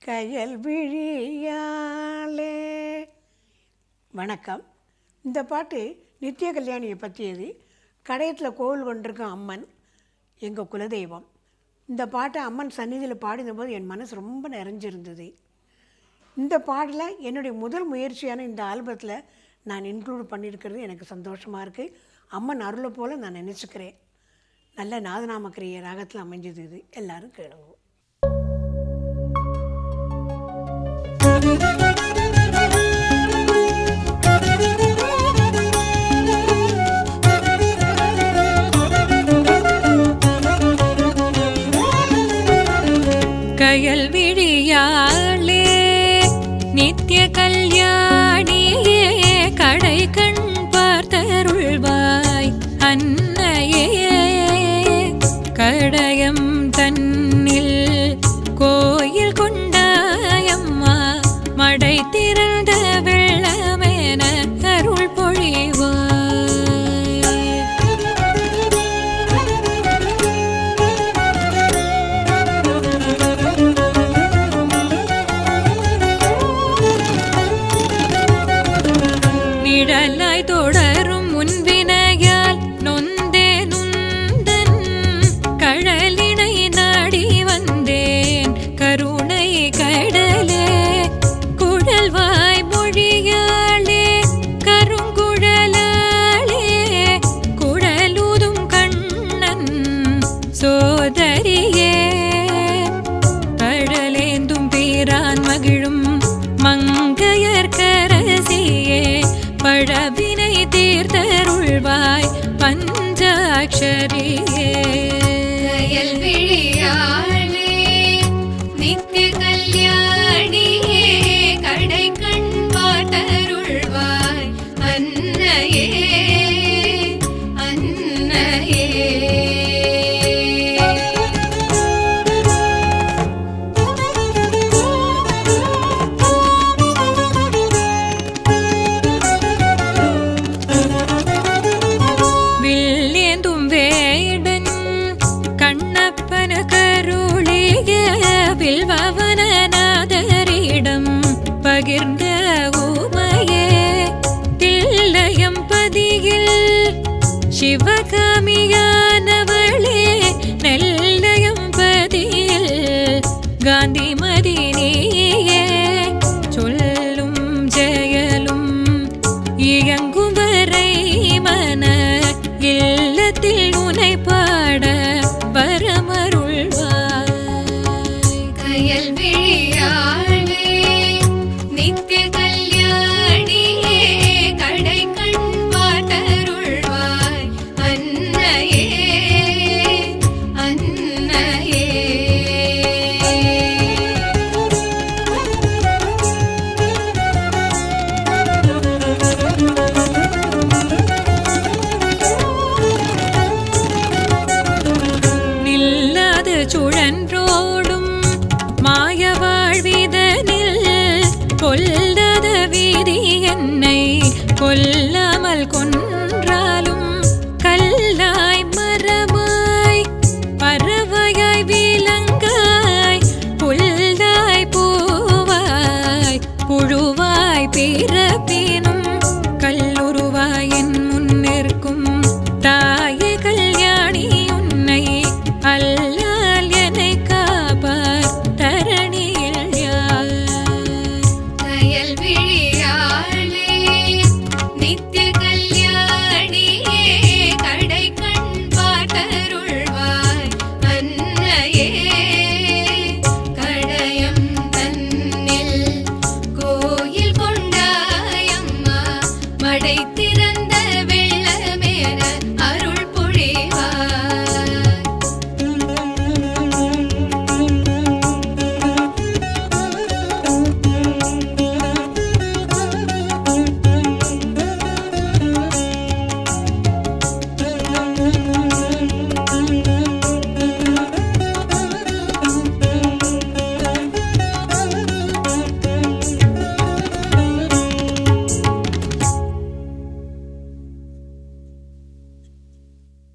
கயல் விழியாளே வணக்கம் இந்த பாட்டு நித்திய கல்யாணியை பற்றியது கடையத்தில் கோவில் கொண்டிருக்கும் அம்மன் எங்கள் குலதெய்வம் இந்த பாட்டை அம்மன் சந்நிதியில் பாடினபோது என் மனசு ரொம்ப நிறைஞ்சிருந்தது இந்த பாடலை என்னுடைய முதல் முயற்சியான இந்த ஆல்பத்தில் நான் இன்க்ளூட் பண்ணியிருக்கிறது எனக்கு சந்தோஷமாக இருக்குது அம்மன் அருளை போல் நான் நினச்சிக்கிறேன் நல்ல நாதநாமக்கிரிய ராகத்தில் அமைஞ்சது இது எல்லாரும் கேளுங்க கயல் விழியாளே நித்திய கல்யாணியே கடை கண் பார்த்தருள்வாய் அன்னையே கடையம் தன்னில் கோயில் கொண்டாயம்மா மடை திறந்த வெள்ளமென அருள் பொழிவாய் நிழலாய் தொடரும் முன்வினையால் நொந்தே நுந்தன் கழலினை நாடி வந்தேன் கருணை கடலே குழல்வாய் மொழியாளே கருங்குழலாளே குழலூதும் கண்ணன் சோதரியே கடலேந்தும் பீரான் மகிழும் மங்கையர்கரசியே பழவினை தீர்த்தருள்வாய் பஞ்சாட்சரியே கயல் விழியாளே நித்திய கல்யாணியே கடை கண் பார்த்தருள்வாய் அன்னையே அன்னையே வில்லேந்தும் வேடன் கண்ணப்பன கருளிய வில்வவனநாதரிடம் பகிர்ந்த உமையே தில்லையம் பதியில் சிவகாமியானவளே நெல்லையம் பதியில் காந்திமதி நீயே சொல்லும் ஜெயலும் இயங்கும் வரை மன இல்லத்தில் உனை பாட வரமருள்வாய் கயல் விழியாளே நித்திய கல்யாணியே கடை கண் பார்த்தருள்வாய் அன்னையே அன்னையே நில்லாத சுழன்றோடும் மாய வாழ்விதனில் கொல்லாத வீதி என்னை கொல்லாமல் கொன்ற